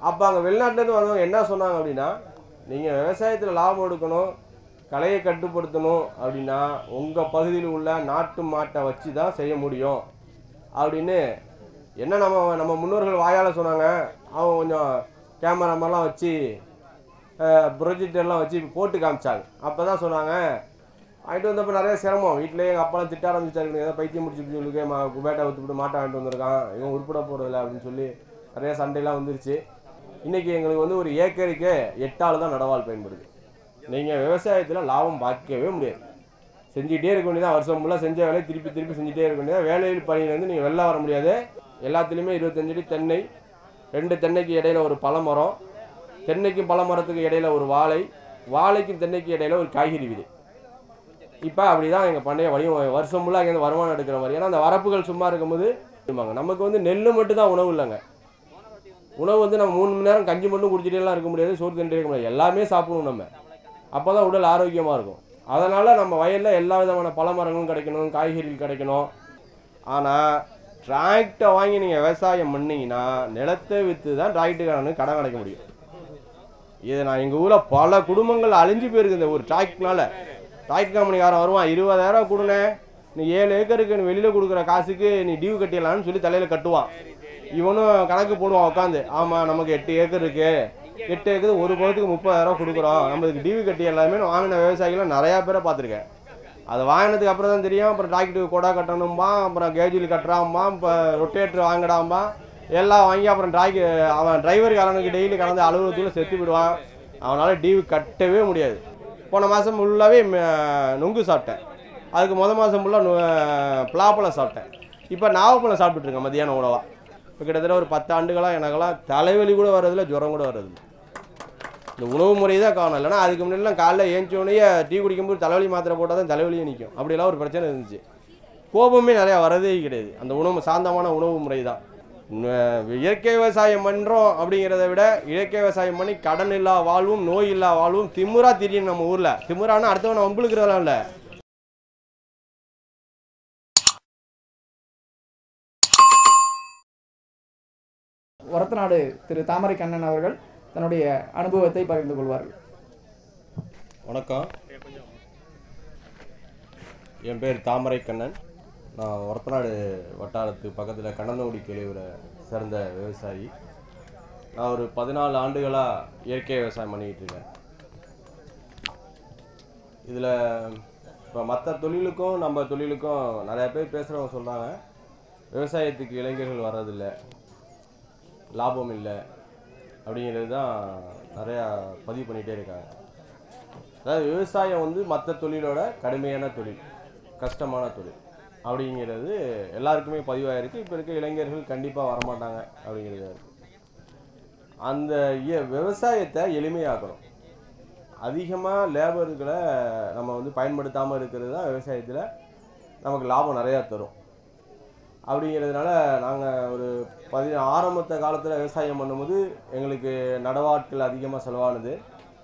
அப்போ அங்கே வெளிநாட்டிலேருந்து வந்தவங்க என்ன சொன்னாங்க அப்படின்னா நீங்கள் விவசாயத்தில் லாபம் எடுக்கணும் கலையை கட்டுப்படுத்தணும் அப்படின்னா உங்கள் பகுதியில் உள்ள நாட்டு மாட்டை வச்சு தான் செய்ய முடியும் அப்படின்னு என்ன நம்ம நம்ம முன்னோர்கள் வாயால் சொன்னாங்க அவங்க கொஞ்சம் கேமராமெல்லாம் வச்சு ப்ரொஜெக்டர்லாம் வச்சு போட்டு காமிச்சாங்க அப்போ தான் சொன்னாங்க வாங்கிட்டு வந்தப்போ நிறைய சிரமம் வீட்டிலேயே எங்கள் அப்பாலாம் திட்ட ஆரம்பிச்சாரு ஏதோ பைத்தியம் முடிச்சு சொல்லுங்க மா குபேட்டை விட்டுவிட்டு மாட்டை வாங்கிட்டு வந்திருக்கான் இவன் உருப்பட போகிறதில்ல அப்படின்னு சொல்லி நிறைய சண்டைலாம் வந்துருச்சு இன்றைக்கி எங்களுக்கு வந்து ஒரு ஏக்கருக்கு எட்டாள் தான் நடவால் பயன்படுது நீங்கள் விவசாயத்தில் லாபம் பார்க்கவே முடியாது செஞ்சுக்கிட்டே இருக்க வேண்டியதான் வருஷம் ஃபுல்லாக செஞ்ச வேலையை திருப்பி திருப்பி செஞ்சுட்டே இருக்க வேண்டியது வேலையில் பணியிலேருந்து நீங்கள் வெளில வர முடியாது எல்லாத்துலேயுமே இருபத்தஞ்சு அடி தென்னை ரெண்டு தென்னைக்கு இடையில ஒரு பழமரம் தென்னைக்கும் பழமரத்துக்கு இடையில ஒரு வாழை வாழைக்கும் தென்னைக்கு இடையில ஒரு காய்கறி வீடு இப்போ அப்படி தான் எங்கள் பண்ணைய வடிவம் வருஷம் ஃபுல்லாக இங்கேருந்து வருமானம் எடுக்கிற மாதிரி ஏன்னா அந்த வரப்புகள் சும்மா இருக்கும்போது இருப்பாங்க நமக்கு வந்து நெல் மட்டும் தான் உணவு இல்லைங்க உணவு வந்து நம்ம மூணு மணி நேரம் கஞ்சி மட்டும் குடிச்சிட்டேலாம் இருக்க முடியாது சோறு தின்ட்டே இருக்க முடியாது எல்லாமே சாப்பிடணும் நம்ம அப்போ தான் உடல் ஆரோக்கியமாக இருக்கும் அதனால் நம்ம வயலில் எல்லா விதமான பழ மரங்களும் கிடைக்கணும் காய்கறிகள் கிடைக்கணும் ஆனால் டிராக்டை வாங்கி நீங்கள் விவசாயம் பண்ணீங்கன்னா நிலத்தை விற்று தான் டிராக்டுக்காரனுக்கு கடன் கிடைக்க முடியும் இது நான் எங்கள் ஊரில் பல குடும்பங்கள் அழிஞ்சு போயிருக்கு இந்த ஒரு டிராக்ட்னால டிராக்ட் கம்பெனிக்காரன் வருவான் இருபதாயிரம் கொடுனே நீ ஏழு ஏக்கருக்கு நீ வெளியில் கொடுக்குற காசுக்கு நீ டியூ கட்டிடலான்னு சொல்லி தலையில் கட்டுவான் இவனும் கணக்கு போடுவான் உட்காந்து ஆமாம் நமக்கு எட்டு ஏக்கர் இருக்கு எட்டு ஏக்கர் ஒரு பழத்துக்கு முப்பதாயிரம் கொடுக்குறோம் நம்மளுக்கு டிவி கட்டி எல்லாமே வாங்கின விவசாயிகளும் நிறையா பேரை பார்த்துருக்கேன் அதை வாங்கினதுக்கு அப்புறம் தான் தெரியும் அப்புறம் டிராக்டருக்கு கொடா கட்டணும்பா அப்புறம் கேஜில் கட்டுறாம்பா இப்போ ரொட்டேட்டர் வாங்கிடாம்பா எல்லாம் வாங்கி அப்புறம் டிராக் அவன் டிரைவருக்காரனுக்கு டெய்லி கலந்து அலுவலகத்தில் செத்து விடுவான் அவனால் டிவி கட்டவே முடியாது போன மாதம் ஃபுல்லாகவே நுங்கு சாப்பிட்டேன் அதுக்கு முத மாதம் ஃபுல்லாக பலாப்பழம் சாப்பிட்டேன் இப்போ நாவப்பழம் சாப்பிட்டுட்ருக்கேன் மதியான உணவாக இப்போ கிட்டத்தட்ட ஒரு பத்து ஆண்டுகளாக எனக்கெல்லாம் தலைவலி கூட வர்றதில்ல ஜுரம் கூட வர்றதில்ல இந்த உணவு முறை தான் காரணம் இல்லைன்னா அதுக்கு முன்னாடிலாம் காலைல ஏஞ்சோடனே டீ குடிக்கும்போது தலைவலி மாத்திரை போட்டால் தான் தலைவலியே நிற்கும் அப்படிலாம் ஒரு பிரச்சனை இருந்துச்சு கோபமே நிறையா வரதே கிடையாது அந்த உணவு சாந்தமான உணவு முறை தான் ந- இயற்கை விவசாயம் பண்ணுறோம் அப்படிங்கிறத விட இயற்கை விவசாயம் பண்ணி கடன் இல்லா வாழ்வும் நோய் இல்லா வாழ்வும் திமிரா திரியும் நம்ம ஊரில் திமிரானா அடுத்தவனை வம்புழுக்கிறதெல்லாம் இல்லை ஒரத்தநாடு திரு தாமரை கண்ணன் அவர்கள் தன்னுடைய அனுபவத்தை பகிர்ந்து கொள்வார்கள் வணக்கம் என் பேர் தாமரை கண்ணன் நான் ஒரத்தநாடு வட்டாரத்து பக்கத்தில் கண்ணந்தங்குடி கிளையூரை சேர்ந்த விவசாயி நான் ஒரு பதினாலு ஆண்டுகளாக இயற்கை விவசாயம் பண்ணிக்கிட்டு இருக்கேன் இதில் இப்போ மற்ற தொழிலுக்கும் நம்ம தொழிலுக்கும் நிறைய பேர் பேசுகிறவங்க சொல்கிறாங்க விவசாயத்துக்கு இளைஞர்கள் வர்றதில்ல லாபம் இல்லை அப்படிங்கிறது தான் நிறையா பதிவு பண்ணிகிட்டே இருக்காங்க அதாவது விவசாயம் வந்து மற்ற தொழிலோட கடுமையான தொழில் கஷ்டமான தொழில் அப்படிங்கிறது எல்லாருக்குமே பதிவாயிருக்கு இப்போ இருக்க இளைஞர்கள் கண்டிப்பாக வரமாட்டாங்க அப்படிங்கிறது இருக்கு அந்த இய- விவசாயத்தை எளிமையாக்கணும் அதிகமாக லேபர்களை நம்ம வந்து பயன்படுத்தாமல் இருக்கிறது தான் விவசாயத்தில் நமக்கு லாபம் நிறையா தரும் அப்படிங்கிறதுனால நாங்கள் ஒரு பதி ஆரம்பத்த காலத்தில் விவசாயம் பண்ணும்போது எங்களுக்கு நடவாட்கள் அதிகமாக செலவானது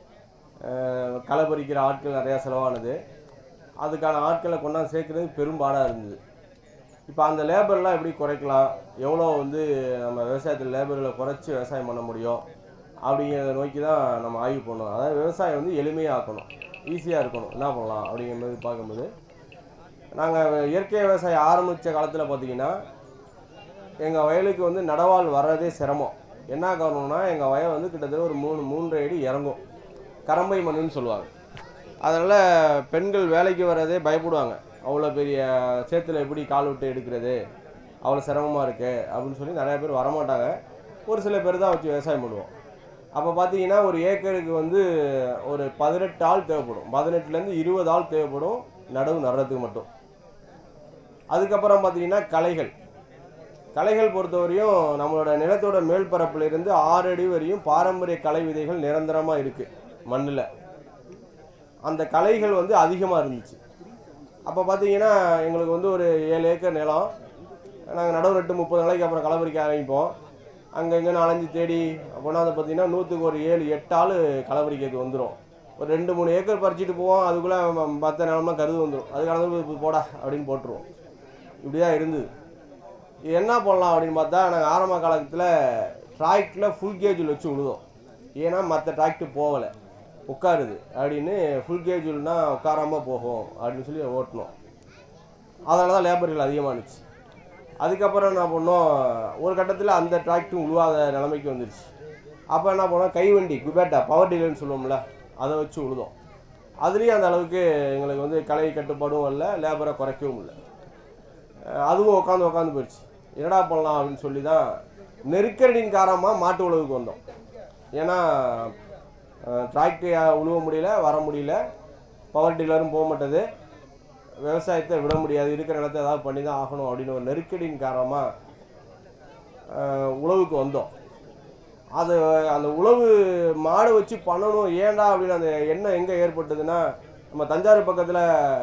அஹ் களை பறிக்கிற ஆட்கள் நிறையா செலவானது அதுக்கான ஆட்களை கொண்டாந்து சேர்க்கறது பெரும்பாடாக இருந்தது இப்போ அந்த லேபர்லாம் எப்படி குறைக்கலாம் எவ்வளோ வந்து நம்ம விவசாயத்தில் லேபர்களை குறைச்சி விவசாயம் பண்ண முடியும் அப்படிங்கிறத நோக்கி தான் நம்ம ஆய்வு பண்ணோம் அதாவது விவசாயம் வந்து எளிமையாக்கணும் ஈஸியாக இருக்கணும் என்ன பண்ணலாம் அப்படிங்கிற மாதிரி பார்க்கும்போது நாங்கள் இயற்கை விவசாயம் ஆரம்பித்த காலத்தில் பார்த்தீங்கன்னா எங்கள் வயலுக்கு வந்து நடவால் வர்றதே சிரமம் என்ன காரணம்னா எங்கள் வயல் வந்து கிட்டத்தட்ட ஒரு மூணு மூன்றரை அடி இறங்கும் கரம்பை மண்ணுன்னு சொல்லுவாங்க அதனால் பெண்கள் வேலைக்கு வர்றதே பயப்படுவாங்க அவ்வளோ பெரிய சேத்துல எப்படி கால் விட்டு எடுக்கிறது அவ்வளோ சிரமமாக இருக்கு அப்படின்னு சொல்லி நிறைய பேர் வரமாட்டாங்க ஒரு சில பேர் தான் வச்சு விவசாயம் பண்ணுவோம் அப்போ பார்த்தீங்கன்னா ஒரு ஏக்கருக்கு வந்து ஒரு பதினெட்டு ஆள் தேவைப்படும் பதினெட்டுலேருந்து இருபது ஆள் தேவைப்படும் நடவு நடுறதுக்கு மட்டும் அதுக்கப்புறம் பார்த்தீங்கன்னா களைகள் களைகள் பொறுத்தவரையும் நம்மளோட நிலத்தோட மேல் பரப்புல இருந்து ஆறு அடி வரையும் பாரம்பரிய களை விதைகள் நிரந்தரமாக இருக்குது மண்ணில் அந்த களைகள் வந்து அதிகமாக இருந்துச்சு அப்போ பார்த்தீங்கன்னா எங்களுக்கு வந்து ஒரு ஏழு ஏக்கர் நிலம் நாங்கள் நடவு நட்டு முப்பது நாளைக்கு அப்புறம் களை பறிக்க ஆரம்பிப்போம் அங்கங்கே நாலஞ்சு தேடி கொண்டாந்து பார்த்தீங்கன்னா நூற்றுக்கு ஒரு ஏழு எட்டு ஆள் களை பறிக்கிறதுக்கு வந்துடும் ஒரு ரெண்டு மூணு ஏக்கர் பறிச்சுட்டு போவோம் அதுக்குள்ளே மற்ற நிலம்லாம் கருது வந்துடும் அது கலந்து போடா அப்படின்னு போட்டுருவோம் இப்படி தான் இருந்தது இது என்ன பண்ணலாம் அப்படின்னு பார்த்தா நாங்கள் ஆரம்ப காலத்தில் டிராக்டில் ஃபுல் கேஜில் வச்சு உழுதோம் ஏன்னா மற்ற டிராக்டர் போகலை உட்காருது அப்படின்னு ஃபுல் கேஜில்னா உட்காராம போகும் அப்படின்னு சொல்லி ஓட்டினோம் அதனால தான் லேபர்கள் அதிகமாக இருந்துச்சு அதுக்கப்புறம் என்ன பண்ணோம் ஒரு கட்டத்தில் அந்த டிராக்டரும் உழுவாத நிலைமைக்கு வந்துருச்சு அப்போ என்ன பண்ணோம் கைவண்டி குபேட்டா பவர் டீலர்னு சொல்லுவோம்ல அதை வச்சு உழுதோம் அதுலேயும் அந்த அளவுக்கு எங்களுக்கு வந்து கலை கட்டுப்பாடும் இல்லை லேபரை குறைக்கவும் இல்லை அஹ் அதுவும் உட்காந்து உட்காந்து போயிடுச்சு என்னடா பண்ணலாம் அப்படின்னு சொல்லி தான் நெருக்கடியின் காரணமாக மாட்டு உழவுக்கு வந்தோம் ஏன்னா டிராக்டர் உழுவ முடியல வர முடியல பவர் டீலரும் போக மாட்டேது விவசாயத்தை விட முடியாது இருக்கிற நிலத்தை ஏதாவது பண்ணி தான் ஆகணும் அப்படின்னு ஒரு நெருக்கடியின் காரணமாக உழவுக்கு வந்தோம் அது அந்த உழவு மாடு வச்சு பண்ணணும் ஏன்டா அப்படின்னு அந்த எண்ணம் எங்கே ஏற்பட்டதுன்னா நம்ம தஞ்சாவூர் பக்கத்தில்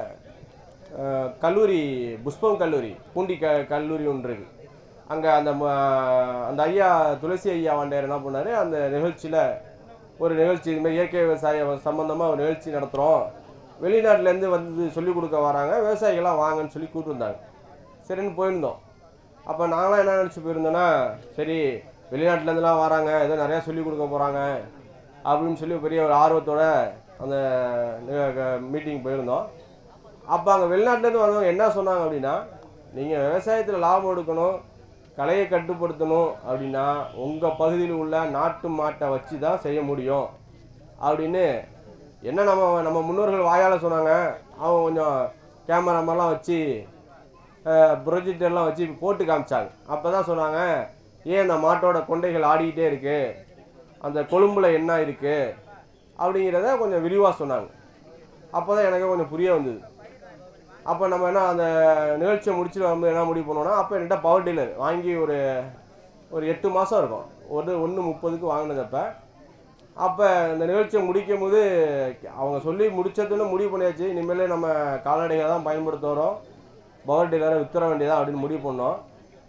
கல்லூரி புஷ்பம் கல்லூரி பூண்டி க கல்லூரி ஒன்று இருக்கு அங்கே அந்த ம- அந்த ஐயா துளசி ஐயா வாண்டையர் என்ன பண்ணார் அந்த நிகழ்ச்சியில் ஒரு நிகழ்ச்சி இது மாதிரி இயற்கை விவசாய சம்மந்தமாக ஒரு நிகழ்ச்சி நடத்துகிறோம் வெளிநாட்டிலேருந்து வந்து சொல்லிக் கொடுக்க வராங்க விவசாயிகள்லாம் வாங்கன்னு சொல்லி கூப்பிட்டு வந்தாங்க சரின்னு போயிருந்தோம் அப்போ நாங்களாம் என்ன நினச்சி போயிருந்தோன்னா சரி வெளிநாட்டிலேருந்துலாம் வராங்க ஏதோ நிறையா சொல்லிக் கொடுக்க போகிறாங்க அப்படின்னு சொல்லி பெரிய ஒரு ஆர்வத்தோட அந்த மீட்டிங் போயிருந்தோம் அப்போ அங்கே வெளிநாட்டிலேருந்து வந்தவங்க என்ன சொன்னாங்க அப்படின்னா நீங்கள் விவசாயத்தில் லாபம் எடுக்கணும் கலையை கட்டுப்படுத்தணும் அப்படின்னா உங்கள் பகுதியில் உள்ள நாட்டு மாட்டை வச்சு தான் செய்ய முடியும் அப்படின்னு என்ன நம்ம நம்ம முன்னோர்கள் வாயால் சொன்னாங்க அவங்க கொஞ்சம் கேமராமெல்லாம் வச்சு ப்ரொஜெக்டர்லாம் வச்சு போட்டு காமிச்சாங்க அப்போ தான் சொன்னாங்க ஏன் அந்த மாட்டோட கொண்டைகள் ஆடிக்கிட்டே இருக்கு அந்த கொழும்புல என்ன இருக்கு அப்படிங்கிறத கொஞ்சம் விரிவாக சொன்னாங்க அப்போ தான் எனக்கு கொஞ்சம் புரிய வந்தது அப்போ நம்ம என்ன அந்த நிகழ்ச்சியை முடிச்சுட்டு வரும்போது என்ன முடிவு பண்ணோம்னா அப்போ என்கிட்ட பவர் டீலர் வாங்கி ஒரு ஒரு எட்டு மாதம் இருக்கும் ஒரு ஒன்று முப்பதுக்கு வாங்கினதப்ப அப்போ இந்த நிகழ்ச்சியை முடிக்கும் போது அவங்க சொல்லி முடிச்சதுன்னு முடிவு பண்ணியாச்சு இனிமேல் நம்ம கால்நடைகளை தான் பயன்படுத்த வரோம் பவர் டீலரை வித்துற வேண்டியதா அப்படின்னு முடிவு பண்ணோம்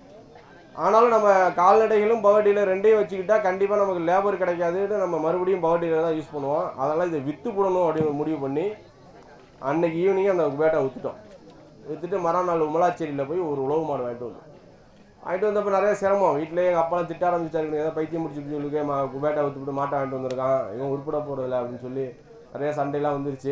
ஆனாலும் நம்ம கால்நடைகளும் பவர் டீலர் ரெண்டையும் வச்சுக்கிட்டா கண்டிப்பாக நமக்கு லேபர் கிடைக்காதுன்னு நம்ம மறுபடியும் பவர் டீலர் தான் யூஸ் பண்ணுவோம் அதனால் இதை விற்று போடணும் அப்படின்னு முடிவு பண்ணி அன்னைக்கு ஈவினிங் அந்த குபேட்டை விற்றுட்டோம் விற்றுட்டு மறுநாள் உமலாச்சேரியில் போய் ஒரு உழவு மாடு வாங்கிட்டு வந்தோம் வாங்கிட்டு வந்தப்போ நிறைய சிரமம் வீட்டிலேயே எங்கள் அப்பாலாம் திட்ட ஆரம்பிச்சாரு "இவனுக்கு ஏதோ பைத்தியம் முடிச்சு சொல்லுங்க மா குபேட்டை விற்றுட்டு மாட்டை வாங்கிட்டு வந்திருக்கான் இவன் உருப்பட போகிறதில்ல அப்படின்னு சொல்லி நிறைய சண்டைலாம் வந்துருச்சு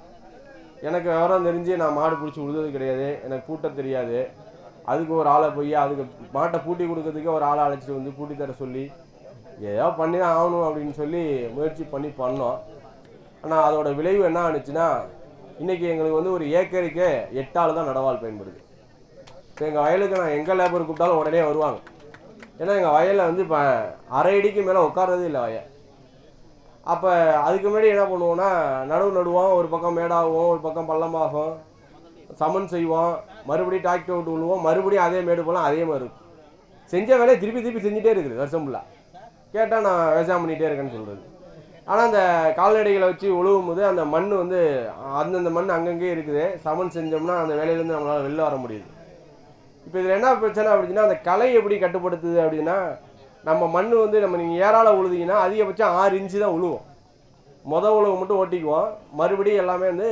எனக்கு விவரம் தெரிஞ்சு நான் மாடு பிடிச்சி உழுதது கிடையாது எனக்கு பூட்ட தெரியாது அதுக்கு ஒரு ஆளை போய் அதுக்கு மாட்டை பூட்டி கொடுக்கறதுக்கு ஒரு ஆளை அழைச்சிட்டு வந்து பூட்டி தர சொல்லி ஏதோ பண்ணி தான் ஆகணும் அப்படின்னு சொல்லி முயற்சி பண்ணி பண்ணோம் ஆனால் அதோட விளைவு என்ன ஆணுச்சுன்னா இன்னைக்கு எங்களுக்கு வந்து ஒரு ஏக்கருக்கு எட்டு ஆள் தான் நடவால் பயன்படுது இப்போ எங்கள் வயலுக்கு நான் எங்கே லேபர் கூப்பிட்டாலும் உடனே வருவாங்க ஏன்னா எங்கள் வயலில் வந்து இப்போ அரை அடிக்கு மேலே உட்கார்றதே இல்லை வயல் அப்போ அதுக்கு முன்னாடி என்ன பண்ணுவோம்னா நடுவு நடுவோம் ஒரு பக்கம் மேடாகும் ஒரு பக்கம் பள்ளமாகும் சமன் செய்வோம் மறுபடியும் டாக்டர் விட்டு விழுவோம் மறுபடியும் அதே மேடு போலாம் அதே மாதிரி இருக்கும் செஞ்ச வேலையை திருப்பி திருப்பி செஞ்சுட்டே இருக்குது வருஷம் ஃபுல்லாக கேட்டால் நான் விவசாயம் பண்ணிகிட்டே இருக்கேன்னு சொல்கிறது ஆனால் அந்த கால்நடைகளை வச்சு உழுவும் போது அந்த மண் வந்து அந்தந்த மண் அங்கங்கே இருக்குது சமன் செஞ்சோம்னா அந்த வேலையிலேருந்து நம்மளால் வெளில வர முடியுது இப்போ இதில் என்ன பிரச்சனை அப்படின்னா அந்த கலை எப்படி கட்டுப்படுத்துது அப்படின்னா நம்ம மண் வந்து நம்ம நீங்கள் ஏறால உழுதிங்கன்னா அதிகபட்சம் ஆறு இன்ச்சு தான் உழுவும் மொத உழவு மட்டும் ஓட்டிக்குவோம் மறுபடியும் எல்லாமே வந்து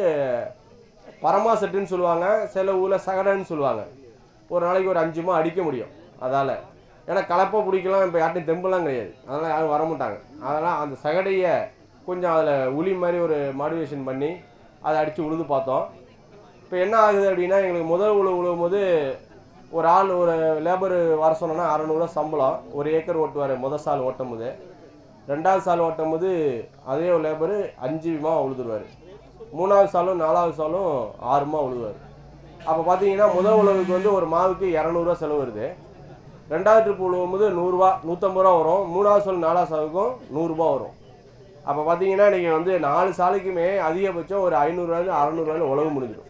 பரமா செட்டுன்னு சொல்லுவாங்க சில ஊரில் சகடன்னு சொல்லுவாங்க ஒரு நாளைக்கு ஒரு அஞ்சுமா அடிக்க முடியும் அதால் ஏன்னா கலப்பை பிடிக்கலாம் இப்போ யார்ட்டையும் தெம்பெல்லாம் கிடையாது அதனால் யாரும் வர மாட்டாங்க அதெல்லாம் அந்த சகடையை கொஞ்சம் அதில் உளி மாதிரி ஒரு மாடுவேஷன் பண்ணி அதை அடித்து உழுது பார்த்தோம் இப்போ என்ன ஆகுது அப்படின்னா எங்களுக்கு முதல் உழவு உழுவும் போது ஒரு ஆள் ஒரு லேபர் வர சொன்னோன்னா அறநூறுவா சம்பளம் ஒரு ஏக்கர் ஓட்டுவார் முதல் சால் ஓட்டும் போது ரெண்டாவது சால் ஓட்டும் போது அதே ஒரு லேபர் அஞ்சு மா உழுதுருவார் மூணாவது சாலும் நாலாவது சாலும் ஆறு மா உழுவார் அப்போ பார்த்தீங்கன்னா முதல் உழவுக்கு வந்து ஒரு மாவுக்கு இரநூறுவா செலவு வருது ரெண்டாவது ட்ரிப் உழுவும் போது நூறுரூவா நூற்றம்பது ரூபா வரும் மூணாவது சால் நாலாவது சாலுக்கும் நூறுரூபா வரும் அப்போ பார்த்தீங்கன்னா நீங்கள் வந்து நாலு சாலுக்குமே அதிகபட்சம் ஒரு ஐநூறுரூவாயிலும் அறநூறுவாயிலும் உழவு முடிஞ்சிடும்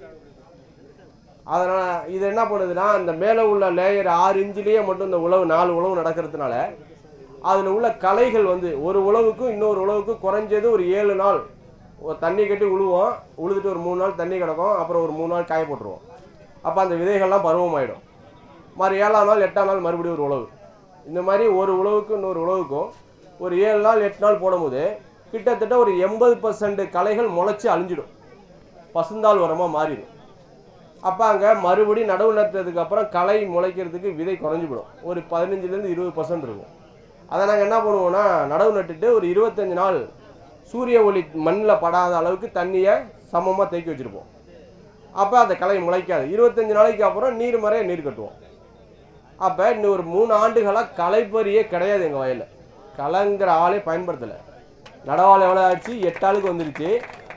அதனால் இது என்ன பண்ணுதுன்னா இந்த மேலே உள்ள லேயர் ஆறு இன்ச்சிலேயே மட்டும் இந்த உழவு நாலு உழவு நடக்கிறதுனால அதில் உள்ள களைகள் வந்து ஒரு உழவுக்கும் இன்னொரு உழவுக்கும் குறைஞ்சது ஒரு ஏழு நாள் ஒரு தண்ணி கட்டி உழுவோம் உழுதுட்டு ஒரு மூணு நாள் தண்ணி கிடக்கும் அப்புறம் ஒரு மூணு நாள் காய போட்டுருவோம் அப்போ அந்த விதைகள்லாம் பருவமாயிடும் மாதிரி ஏழாம் நாள் எட்டாம் நாள் மறுபடியும் ஒரு உழவு இந்த மாதிரி ஒரு உழவுக்கும் இன்னொரு உழவுக்கும் ஒரு ஏழு நாள் எட்டு நாள் போடும்போது கிட்டத்தட்ட ஒரு எண்பது பர்சன்ட் களைகள் முளைச்சி அழிஞ்சிடும் பசுந்தாள் உரமாக மாறிடும் அப்போ அங்கே மறுபடியும் நடவு நட்டதுக்கு அப்புறம் களை முளைக்கிறதுக்கு விதை குறைஞ்சு போடும் ஒரு பதினஞ்சுலேருந்து இருபது பர்சன்ட் இருக்கும் அதை நாங்கள் என்ன பண்ணுவோம்னா நடவு நட்டுட்டு ஒரு இருபத்தஞ்சு நாள் சூரிய ஒளி மண்ணில் படாத அளவுக்கு தண்ணியை சமமாக தேக்கி வச்சுருப்போம் அப்போ அந்த களை முளைக்காது இருபத்தஞ்சு நாளைக்கு அப்புறம் நீர் மறைய நீர் கட்டுவோம் அப்போ இன்னும் ஒரு மூணு ஆண்டுகளாக களைப்பறியே கிடையாது எங்கள் வயலில் களைங்கிற ஆளே பயன்படுத்தலை நடவாள் எவ்வளோ ஆச்சு எட்டு ஆளுக்கு வந்துருச்சு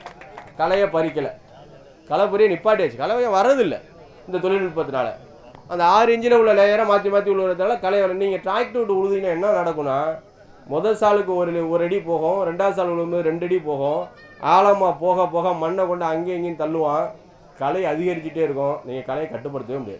களையை பறிக்கலை களைப்பறியை நிப்பாட்டியாச்சு களையை வரதில்லை இந்த தொழில்நுட்பத்தினால அந்த ஆறு இன்ச்சில் உள்ள லேயரை மாற்றி மாற்றி உழுவுறதால களை வர நீங்கள் டிராக்டர் விட்டு உழுதுங்கன்னா என்ன நடக்கும்னா முதல் சாலுக்கு ஒரு ஒரு அடி போகும் ரெண்டாவது சால் விழும்போது ரெண்டு அடி போகும் ஆழமாக போக போக மண்ணை கொண்டு அங்கேயும் இங்கேயும் தள்ளுவான் களை அதிகரிச்சுட்டே இருக்கும் நீங்கள் களையை கட்டுப்படுத்தவே முடியாது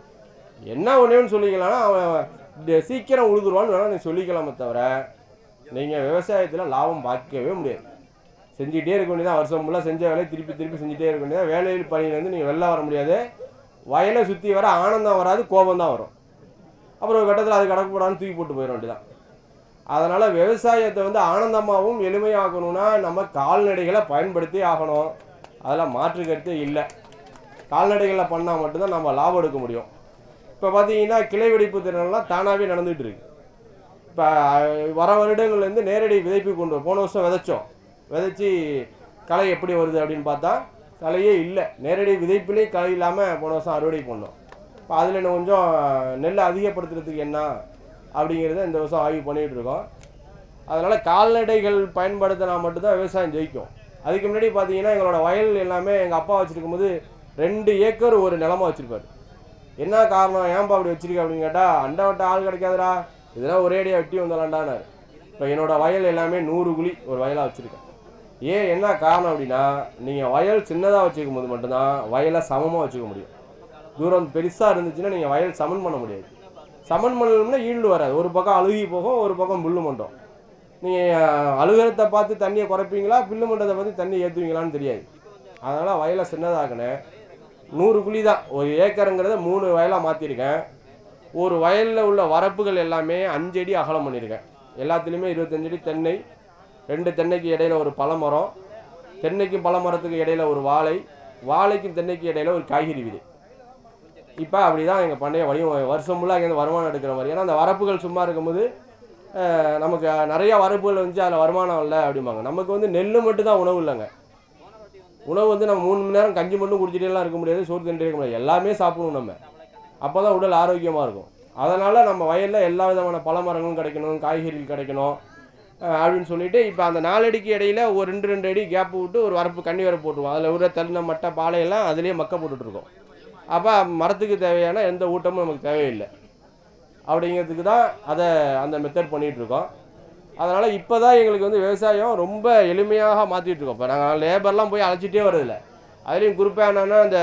என்ன ஒன்றேன்னு சொல்லிக்கலாம்னா அவன் இந்த சீக்கிரம் உழுதுருவான்னு வேணால் நீங்கள் சொல்லிக்கலாமே தவிர நீங்கள் விவசாயத்தில் லாபம் பார்க்கவே முடியாது செஞ்சுக்கிட்டே இருக்க வேண்டியதான் வருஷம் ஃபுல்லாக செஞ்ச வேலையை திருப்பி திருப்பி செஞ்சுட்டே இருக்க வேண்டியதான் வேலையில் பணியிலேருந்து நீங்கள் வெளில வர முடியாது வயலை சுற்றி வர ஆனந்தம் வராது கோபம் தான் வரும் அப்புறம் ஒரு கட்டத்தில் அது கடக்கு போடான்னு தூக்கி போட்டு போயிட வேண்டியதான் அதனால் விவசாயத்தை வந்து ஆனந்தமாகவும் எளிமையாக்கணும்னா நம்ம கால்நடைகளை பயன்படுத்தி ஆகணும் அதில் மாற்று கருத்தே இல்லை கால்நடைகளை பண்ணால் மட்டும்தான் நம்ம லாபம் எடுக்க முடியும் இப்போ பார்த்தீங்கன்னா கிளை வெடிப்பு திறனெல்லாம் தானாகவே நடந்துகிட்டு இருக்கு இப்போ வர வருடங்கள்லேருந்து நேரடி விதைப்பு கொண்டு வரும். போன வருஷம் விதைச்சோம் விதைச்சி களை எப்படி வருது அப்படின்னு பார்த்தா களையே இல்லை நேரடி விதைப்பிலே களை இல்லாமல் போன வருஷம் அறுவடை பண்ணோம் இப்போ அதில் இன்னும் கொஞ்சம் நெல்லை அதிகப்படுத்துறதுக்கு என்ன அப்படிங்கிறத இந்த வருஷம் ஆய்வு பண்ணிகிட்டு இருக்கோம் அதனால் கால்நடைகள் பயன்படுத்தினா மட்டும்தான் விவசாயம் ஜெயிக்கும் அதுக்கு முன்னாடி பார்த்தீங்கன்னா எங்களோட வயல் எல்லாமே எங்கள் அப்பா வச்சுருக்கும் போது ரெண்டு ஏக்கர் ஒரு நிலமா வச்சுருப்பாரு என்ன காரணம் ஏன்பா அப்படி வச்சிருக்க அப்படின்னு கேட்டால் அண்டை வட்ட ஆள் கிடைக்காதுடா இதெல்லாம் ஒரேடியாக வெட்டி வந்துடலாண்டானாரு இப்போ என்னோட வயல் எல்லாமே நூறு குழி ஒரு வயலாக வச்சுருக்கேன் ஏன் என்ன காரணம் அப்படின்னா நீங்கள் வயல் சின்னதாக வச்சுக்கும் போது மட்டும்தான் வயலை சமமாக வச்சுக்க முடியும் தூரம் பெருசாக இருந்துச்சுன்னா நீங்கள் வயல் சமன் பண்ண முடியாது சமன் பண்ணணும்னா ஈல்டு வராது ஒரு பக்கம் அழுகி போகும் ஒரு பக்கம் புல்லு மட்டம் நீங்கள் அழுகிறத பார்த்து தண்ணியை குறைப்பீங்களா புல்லு மண்டத்தை பார்த்து தண்ணி ஏற்றுவீங்களான்னு தெரியாது அதனால் வயலை சின்னதாக்கினேன் நூறு குழி தான் ஒரு ஏக்கருங்கிறத மூணு வயலாக மாற்றிருக்கேன் ஒரு வயலில் உள்ள வரப்புகள் எல்லாமே அஞ்சு அடி அகலம் பண்ணியிருக்கேன் எல்லாத்துலேயுமே இருபத்தஞ்சு அடி தென்னை ரெண்டு தென்னைக்கு இடையில ஒரு பழமரம் தென்னைக்கும் பழமரத்துக்கு இடையில ஒரு வாழை வாழைக்கும் தென்னைக்கும் இடையில ஒரு காய்கறி விதை இப்போ அப்படி தான் எங்கள் பண்ணைய வடிவம் வருஷம் ஃபுல்லாக இங்கேருந்து வருமானம் எடுக்கிற மாதிரி ஏன்னா அந்த வரப்புகள் சும்மா இருக்கும்போது அஹ், நமக்கு நிறையா வரப்புகள் வந்துச்சு அதில் வருமானம் இல்லை அப்படிம்பாங்க நமக்கு வந்து நெல் மட்டும் தான் உணவு இல்லைங்க உணவு வந்து நம்ம மூணு மணி நேரம் கஞ்சி மட்டும் குடிச்சிட்டேலாம் இருக்க முடியாது சோறு தின்ட்டே இருக்க முடியாது எல்லாமே சாப்பிடணும் நம்ம அப்போ தான் உடல் ஆரோக்கியமாக இருக்கும் அதனால் நம்ம வயலில் எல்லா விதமான பழ மரங்களும் கிடைக்கணும் காய்கறிகள் கிடைக்கணும் அஹ் அப்படின்னு சொல்லிட்டு இப்போ அந்த நாலடிக்கு இடையில ஒரு ரெண்டு ரெண்டு அடி கேப் விட்டு ஒரு வரப்பு கண்ணி வரப்பு போட்டுருவோம் அதில் உள்ள தென்னை மட்டை பாலையெல்லாம் அதுலேயே மக்க போட்டுட்ருக்கோம் அப்போ மரத்துக்கு தேவையான எந்த ஊட்டமும் நமக்கு தேவையில்லை அப்படிங்கிறதுக்கு தான் அதை அந்த மெத்தட் பண்ணிகிட்ருக்கோம் அதனால் இப்போ தான் எங்களுக்கு வந்து விவசாயம் ரொம்ப எளிமையாக மாற்றிட்டு இருக்கோம் இப்போ நாங்கள் லேபர்லாம் போய் அழைச்சிட்டே வரதில்லை அதுலேயும் குறிப்பாக என்னென்னா இந்த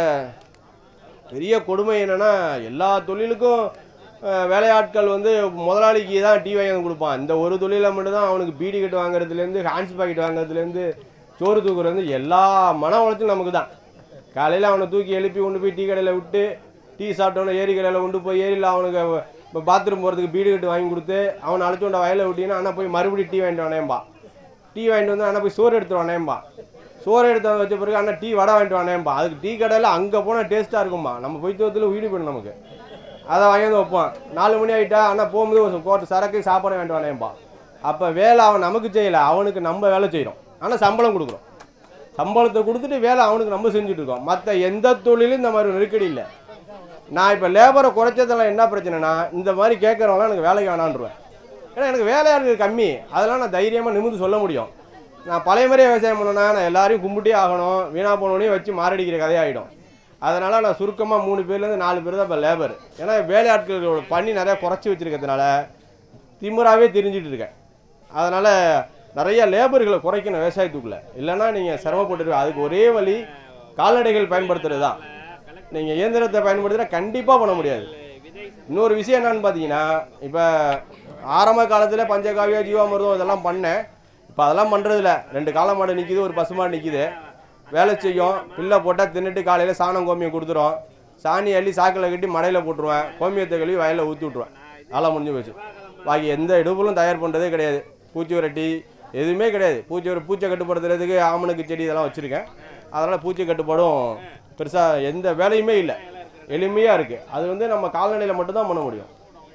பெரிய கொடுமை என்னென்னா எல்லா தொழிலுக்கும் அஹ், வேலையாட்கள் வந்து முதலாளிக்கு தான் டீ வாங்கி வந்து கொடுப்பான் இந்த ஒரு தொழிலை மட்டும்தான் அவனுக்கு பீடி கட்டு வாங்குறதுலேருந்து ஹான்ஸ் பாக்கெட் வாங்குறதுலேருந்து சோறு தூக்குறது எல்லா மன உளைச்சலும் நமக்கு தான் காலையில் அவனை தூக்கி எழுப்பி கொண்டு போய் டீ கடையில் விட்டு டீ சாப்பிட்டோன்னே ஏரி கடையில் கொண்டு போய் ஏரியில் அவனுக்கு இப்போ பாத்ரூம் போகிறதுக்கு பீடி கட்டு வாங்கி கொடுத்து அவனை அழைச்சு கொண்ட வயலில் விட்டீங்கன்னா அண்ணா போய் மறுபடியும் டீ வாங்கிட்டு வானேம்பா டீ வாங்கிட்டு வந்து அண்ணா போய் சோறு எடுத்து வானேம்பா சோறு எடுத்து வந்து வச்ச பிறகு அண்ணா டீ வடை வாங்கிட்டு வானேம்பா அதுக்கு டீ கடையில் அங்கே போனால் டேஸ்ட்டாக இருக்கும்பா நம்ம போய் தோத்தில் வீடு போயிடும் நமக்கு அதை வாங்கி வந்து வைப்பான் நாலு மணி ஆகிட்டா அண்ணா போகும்போது ஒரு கோட்டை சரக்கு சாப்பாடு வாங்கிட்டு வானேம்பா அப்போ வேலை அவன் நமக்கு செய்யலை அவனுக்கு நம்ம வேலை செய்கிறோம் ஆனால் சம்பளம் கொடுக்குறோம் சம்பளத்தை கொடுத்துட்டு வேலை அவனுக்கு நம்ம செஞ்சுட்டு இருக்கோம் மற்ற எந்த தொழிலும் இந்த மாதிரி நெருக்கடி இல்லை நான் இப்போ லேபரை குறைச்சதுல என்ன பிரச்சனைனா இந்த மாதிரி கேட்குறவங்களாம் எனக்கு வேலைக்கு வேணான்ருவேன் ஏன்னா எனக்கு வேலையாளுங்க கம்மி அதெல்லாம் நான் தைரியமாக நிமிர்ந்து சொல்ல முடியும் நான் பழைய மாதிரியே விவசாயம் பண்ணேன்னா நான் எல்லாரையும் கும்பிட்டே ஆகணும் வீணா போனோடனே வச்சு மாரடிக்கிற கதையாயிடும் அதனால் நான் சுருக்கமாக மூணு பேர்லேருந்து நாலு பேர் தான் இப்போ லேபர் ஏன்னா வேலையாட்களோட பணி நிறையா குறைச்சி வச்சிருக்கிறதுனால திமிராவே தெரிஞ்சிட்டு இருக்கேன் அதனால் நிறைய லேபர்களை குறைக்கணும் விவசாயத்துக்குள்ளே இல்லைன்னா நீங்கள் சிரமப்பட்டுருவீங்க அதுக்கு ஒரே வழி கால்நடைகள் பயன்படுத்துறது தான் நீங்கள் இயந்திரத்தை பயன்படுத்தினா கண்டிப்பாக பண்ண முடியாது இன்னொரு விஷயம் என்னன்னு பார்த்தீங்கன்னா இப்போ ஆரம்ப காலத்தில் பஞ்சகாவியா ஜீவாமிர்தம் இதெல்லாம் பண்ணேன் இப்போ அதெல்லாம் பண்ணுறதில்ல ரெண்டு காளை மாடு நிற்கிது ஒரு பசுமாடு நிற்கிது வேலை செய்யும் பில்லை போட்டால் தின்னுட்டு காலையில் சாணம் கோமியம் கொடுத்துரும் சாணி அள்ளி சாக்கில் கட்டி மடையில் போட்டுருவேன் கோமியத்தை கழுவி வயலில் ஊற்றி விட்ருவேன் அதெல்லாம் முடிஞ்சு போச்சு பாக்கி எந்த இடுப்புலும் தயார் பண்ணுறதே கிடையாது பூச்சி விரட்டி எதுவுமே கிடையாது பூச்சி ஒரு பூச்சை கட்டுப்படுத்துறதுக்கு ஆமணக்கு செடி இதெல்லாம் வச்சுருக்கேன் அதனால் பூச்சி கட்டுப்பாடும் பெருசாக எந்த வேலையுமே இல்லை எளிமையாக இருக்குது அது வந்து நம்ம கால்நடையில் மட்டும்தான் பண்ண முடியும்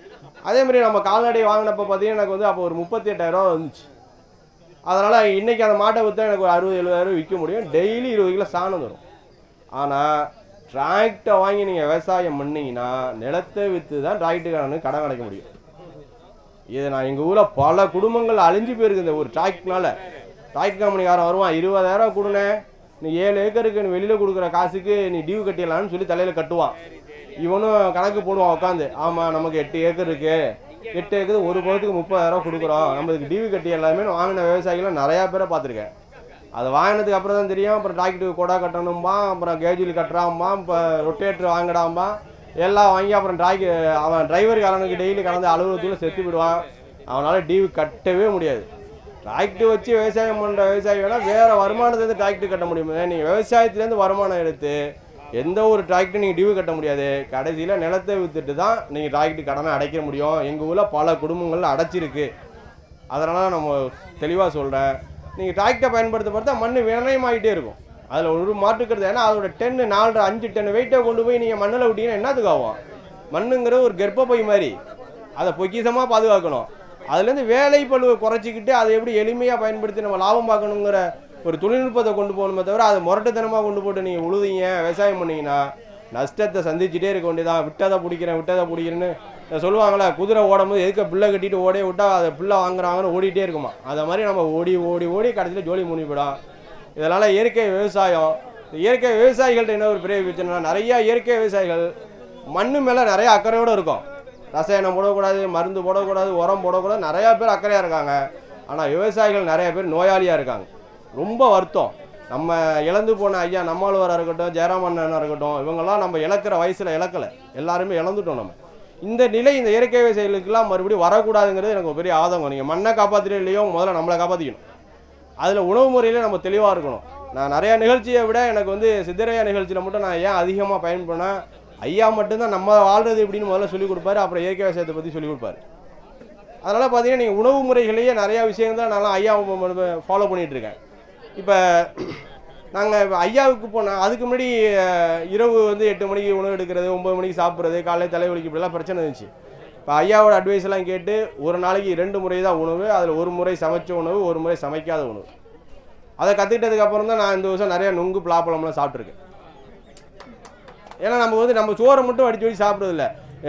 அதே மாதிரி நம்ம கால்நடை வாங்கினப்ப பார்த்தீங்கன்னா எனக்கு வந்து அப்போ ஒரு முப்பத்தி எட்டாயிரம் வந்துச்சு அதனால் இன்னைக்கு அந்த மாட்டை விற்றா எனக்கு ஒரு அறுபது எழுபதாயிரம் விற்க முடியும் டெய்லி இருபது கிலோ சாணம் வரும் ஆனால் டிராக்டை வாங்கி நீங்கள் விவசாயம் பண்ணீங்கன்னா நிலத்தை விற்று தான் டிராக்டுக்காரனுக்கு கடன் கிடைக்க முடியும் இது நான் எங்கள் ஊரில் பல குடும்பங்கள் அழிஞ்சு போயிருக்கு இந்த ஒரு டிராக்ட்னால டிராக்ட் கம்பெனிக்காரன் வருவான் இருபதாயிரம் கொடுனே நீ ஏழு ஏக்கருக்கு நீ வெளியில் கொடுக்குற காசுக்கு நீ டியூ கட்டிடலாம்னு சொல்லி தலையில் கட்டுவான் இவனும் கணக்கு போடுவான் உட்காந்து ஆமாம் நமக்கு எட்டு ஏக்கர் இருக்கு எட்டு ஏக்கர் ஒரு பழத்துக்கு முப்பதாயிரம் கொடுக்குறோம் நம்மளுக்கு டியூ கட்டி எல்லாமே வாங்கின விவசாயிகளும் நிறையா பேரை பார்த்துருக்கேன் அதை வாங்கினதுக்கு அப்புறம் தான் தெரியும் அப்புறம் டாக்டருக்கு கொடா கட்டணும்பா அப்புறம் கேஜுவல் கட்டுறாம்பா இப்போ ரொட்டேட்டர் வாங்கிடாம்பா எல்லாம் வாங்கி அப்புறம் டிராய்க்கு அவன் டிரைவர் காரனுக்கு டெய்லி கலந்து அலுவலகத்தில் செத்து விடுவான் அவனால் டியூ கட்டவே முடியாது டிராக்டர் வச்சு விவசாயம் பண்ணுற விவசாயி வேணால் வேறு வருமானத்துலேருந்து டிராக்டர் கட்ட முடியும் நீங்கள் விவசாயத்துலேருந்து வருமானம் எடுத்து எந்த ஒரு டிராக்டர் நீங்கள் டியூ கட்ட முடியாது கடைசியில் நிலத்தை விற்றுட்டு தான் நீங்கள் டிராக்டர் கடனை அடைக்க முடியும் எங்கள் ஊரில் பல குடும்பங்கள் அடைச்சிருக்கு அதனால் நம்ம தெளிவாக சொல்கிறேன் நீங்கள் டிராக்டரை பயன்படுத்த பார்த்தா மண் வினயமாகிட்டே இருக்கும் அதில் ஒரு மாற்றுக்கிறது ஏன்னா அதோட டென்னு நாலு அஞ்சு டன் வெயிட்டை கொண்டு போய் நீங்கள் மண்ணில் விட்டீங்கன்னா என்னத்துக்கு ஆகும் மண்ணுங்கிறது ஒரு கர்ப்பப்பை மாதிரி அதை பொக்கிசமாக பாதுகாக்கணும் அதுலேருந்து வேலை பழுவை குறைச்சிக்கிட்டு அதை எப்படி எளிமையாக பயன்படுத்தி நம்ம லாபம் பார்க்கணுங்கிற ஒரு தொழில்நுட்பத்தை கொண்டு போகணுமே தவிர அதை முரட்டுத்தனமாக கொண்டு போட்டு நீங்கள் உழுதிங்க விவசாயம் பண்ணீங்கன்னா நஷ்டத்தை சந்திச்சுட்டே இருக்க வேண்டியதான் விட்டதை பிடிக்கிறேன் விட்டதை பிடிக்கிறேன்னு சொல்லுவாங்களே குதிரை ஓடும்போது எதுக்க பிள்ளை கட்டிட்டு ஓடே விட்டா அதை பிள்ளை வாங்குறாங்கன்னு ஓடிட்டே இருக்குமா அதை மாதிரி நம்ம ஓடி ஓடி ஓடி கடைசியில் ஜோலி முடிவு போயிடும் இதனால் இயற்கை விவசாயம் இந்த இயற்கை விவசாயிகள்ட்ட என்ன ஒரு பெரிய பிரச்சனைனா நிறைய இயற்கை விவசாயிகள் மண்ணு மேலே நிறைய அக்கறையோடு இருக்கும் ரசாயனம் போடக்கூடாது மருந்து போடக்கூடாது உரம் போடக்கூடாது நிறையா பேர் அக்கறையாக இருக்காங்க ஆனால் விவசாயிகள் நிறைய பேர் நோயாளியாக இருக்காங்க ரொம்ப வருத்தம் நம்ம இழந்து போன ஐயா நம்மாழ்வாராக இருக்கட்டும் ஜெயராமண்ணனாக இருக்கட்டும் இவங்கெல்லாம் நம்ம இழக்கிற வயசில் இழக்கலை எல்லாருமே இழந்துட்டோம் நம்ம இந்த நிலை இந்த இயற்கை விவசாயிகளுக்கெல்லாம் மறுபடியும் வரக்கூடாதுங்கிறது எனக்கு ஒரு பெரிய ஆதங்கம் நீங்கள் மண்ணை காப்பாற்றுறே இல்லையோ முதல்ல நம்மளை காப்பாற்றிக்கணும் அதில் உணவு முறையில் நம்ம தெளிவாக இருக்கணும் நான் நிறையா நிகழ்ச்சியை விட எனக்கு வந்து சித்தரையா நிகழ்ச்சியில் மட்டும் நான் ஏன் அதிகமாக பயன்படுறேன் ஐயா மட்டும்தான் நம்ம வாழ்றது எப்படின்னு முதல்ல சொல்லிக் கொடுப்பாரு அப்புறம் இயற்கை விவசாயத்தை பற்றி சொல்லிக் கொடுப்பாரு அதனால் பார்த்தீங்கன்னா நீங்கள் உணவு முறைகளையே நிறையா விஷயங்கள் தான் நான் ஐயா ஃபாலோ பண்ணிகிட்டு இருக்கேன் இப்போ நாங்கள் இப்போ ஐயாவுக்கு போனால் அதுக்கு முன்னாடி அஹ், இரவு வந்து எட்டு மணிக்கு உணவு எடுக்கிறது ஒம்பது மணிக்கு சாப்பிட்றது காலை தலைவலிக்கு இப்படிலாம் பிரச்சனை இருந்துச்சு இப்போ ஐயாவோட அட்வைஸ் எல்லாம் கேட்டு ஒரு நாளைக்கு ரெண்டு முறை தான் உணவு அதில் ஒரு முறை சமைச்ச உணவு ஒரு முறை சமைக்காத உணவு அதை கற்றுக்கிட்டதுக்கு அப்புறம் தான் நான் இந்த வருஷம் நிறைய நுங்கு பலாப்பழம்லாம் சாப்பிட்ருக்கேன் ஏன்னா நம்ம வந்து நம்ம சோறை மட்டும் அடிச்சு வச்சு சாப்பிட்றதில்ல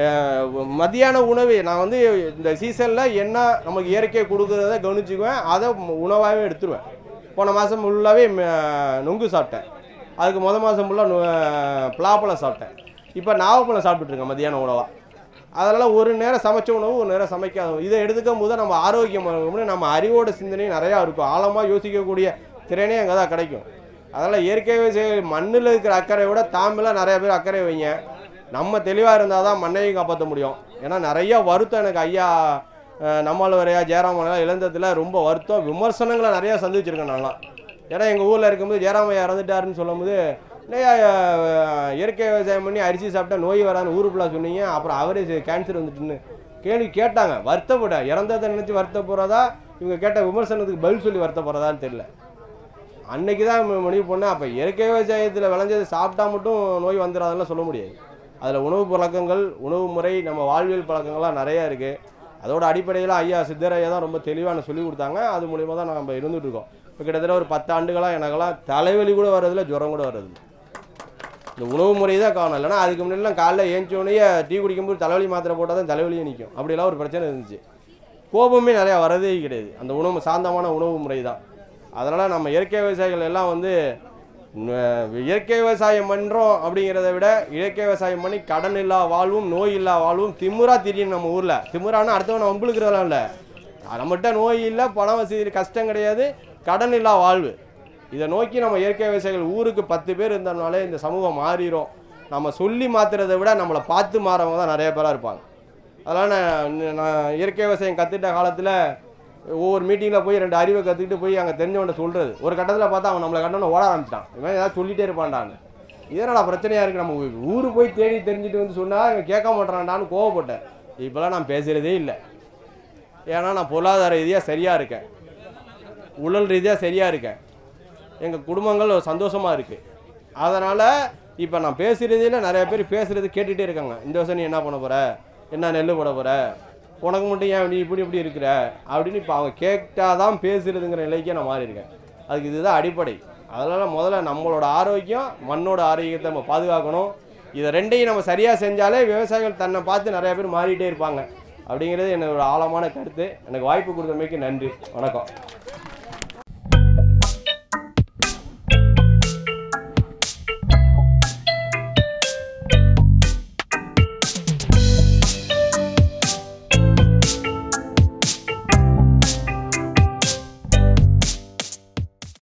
மதியான உணவு நான் வந்து இந்த சீசனில் என்ன நமக்கு இயற்கை கொடுக்குறத கவனிச்சுக்குவேன் அதை உணவாகவே எடுத்துருவேன் போன மாதம் ஃபுல்லாகவே நுங்கு சாப்பிட்டேன் அதுக்கு முத மாதம் ஃபுல்லாக பலாப்பழம் சாப்பிட்டேன் இப்போ நாவப்பழம் சாப்பிட்டுட்ருக்கேன் மதியான உணவாக அதனால் ஒரு நேரம் சமைச்ச உணவு ஒரு நேரம் சமைக்காத உணவு. இதை எடுத்துக்கும் போது நம்ம ஆரோக்கியமாக இருக்கணும் நம்ம அறிவோட சிந்தனை நிறையா இருக்கும் ஆழமாக யோசிக்கக்கூடிய திறனே அங்கே தான் கிடைக்கும் அதனால் இயற்கை விவசாய மண்ணில் இருக்கிற அக்கறை விட தாம்பெல்லாம் நிறைய பேர் அக்கறை வைங்க நம்ம தெளிவாக இருந்தால் தான் மண்ணையும் காப்பாற்ற முடியும் ஏன்னா நிறைய வருத்தம் எனக்கு ஐயா அஹ், நம்மாழ்வாரையா ஜெயராமனையா இழந்ததில் ரொம்ப வருத்தம் விமர்சனங்களை நிறையா சந்திச்சிருக்கேன் நான்லாம் ஏன்னா எங்கள் ஊரில் இருக்கும்போது ஜெயராமையா இறந்துட்டாருன்னு சொல்லும்போது இல்லையா அஹ், இயற்கை விவசாயம் பண்ணி அரிசி சாப்பிட்டா நோய் வரான்னு ஊருக்குள்ளே சொன்னீங்க அப்புறம் அவரே கேன்சர் வந்துட்டுன்னு கேள்வி கேட்டாங்க வருத்தப்பட இறந்ததை நினச்சி வருத்தப்படுறதா இவங்க கேட்ட விமர்சனத்துக்கு பதில் சொல்லி வருத்தப்படுறதான்னு தெரியல அன்னைக்கு தான் முடிவு பண்ணேன் அப்போ இயற்கை விவசாயத்தில் விளைஞ்சது சாப்பிட்டா மட்டும் நோய் வந்துடாதெல்லாம் சொல்ல முடியாது அதில் உணவு பழக்கங்கள் உணவு முறை நம்ம வாழ்வியல் பழக்கங்கள்லாம் நிறையா இருக்குது அதோட அடிப்படையில் ஐயா சித்தரையா தான் ரொம்ப தெளிவாக எனக்கு சொல்லி கொடுத்தாங்க அது மூலியமாக தான் நம்ம இருந்துட்டு இருக்கோம் இப்போ கிட்டத்தட்ட ஒரு பத்து ஆண்டுகளாக எனக்கெல்லாம் தலைவலி கூட வர்றதில்ல ஜுரம் கூட வர்றதில்ல இந்த உணவு முறை தான் காரணம் இல்லைன்னா அதுக்கு முன்னாடிலாம் காலைல ஏஞ்சோடனே டீ குடிக்கும்போது தலைவலி மாத்திரை போட்டால் தான் தலைவலியே நிற்கும் அப்படிலாம் ஒரு பிரச்சனை இருந்துச்சு கோபமே நிறையா வரதே கிடையாது அந்த உணவு சாந்தமான உணவு முறை தான் அதனால் நம்ம இயற்கை விவசாயிகள் எல்லாம் வந்து உம், இயற்கை விவசாயம் பண்ணுறோம் அப்படிங்கிறத விட இயற்கை விவசாயம் பண்ணி கடன் இல்லா வாழ்வும் நோய் இல்லா வாழ்வும் திமிரா திரியும் நம்ம ஊரில் திமிரானா அடுத்தவனை வம்புழுக்கிறதெல்லாம் இல்லை நம்மகிட்ட நோய் இல்லை பணம் வசதி கஷ்டம் கிடையாது கடன் இல்லா வாழ்வு இதை நோக்கி நம்ம இயற்கை விவசாயிகள் ஊருக்கு பத்து பேர் இருந்தோம்னாலே இந்த சமூகம் மாறிடும் நம்ம சொல்லி மாத்துறதை விட நம்மளை பார்த்து மாறவங்க தான் நிறைய பேராக இருப்பாங்க அதனால் நான் நான் இயற்கை விவசாயம் கற்றுட்ட காலத்தில் ஒவ்வொரு மீட்டிங்கில் போய் ரெண்டு அறிவை கற்றுக்கிட்டு போய் அங்கே தெரிஞ்சவன்ட்ட சொல்கிறது ஒரு கட்டத்தில் பார்த்தா அவன் நம்மளை கட்டணும் ஓட ஆரம்பிச்சிட்டான் இவன் ஏதாவது சொல்லிட்டே இருப்பான்டான்னு இதனால் பிரச்சனையாக இருக்குது நம்ம ஊரு போய் தேடி தெரிஞ்சுட்டு வந்து சொன்னால் இவன் கேட்க மாட்டான்டான்னு கோவப்பட்டேன் இப்போலாம் நான் பேசுகிறதே இல்லை ஏன்னா நான் பொருளாதார ரீதியாக சரியாக இருக்கேன் உடல் ரீதியாக சரியாக இருக்கேன் எங்கள் குடும்பங்கள் சந்தோஷமாக இருக்குது அதனால் இப்போ நான் பேசுகிறதில் நிறைய பேர் பேசுகிறது கேட்டுகிட்டே இருக்காங்க இந்த வருஷம் நீ என்ன பண்ண போகிற என்ன நெல் போட போகிற உனக்கு மட்டும் ஏன் இப்படி இப்படி இப்படி இருக்கிற அப்படின்னு இப்போ அவங்க கேட்டாதான் பேசுறதுங்கிற நிலைக்கே நான் மாறி இருக்கேன் அதுக்கு இதுதான் அடிப்படை அதனால் முதல்ல நம்மளோட ஆரோக்கியம் மண்ணோட ஆரோக்கியத்தை நம்ம பாதுகாக்கணும் இதை ரெண்டையும் நம்ம சரியாக செஞ்சாலே விவசாயிகள் தன்னை பார்த்து நிறைய பேர் மாறிட்டே இருப்பாங்க அப்படிங்கிறது என்னோட ஆழமான கருத்து எனக்கு வாய்ப்பு கொடுத்தமைக்கு நன்றி வணக்கம்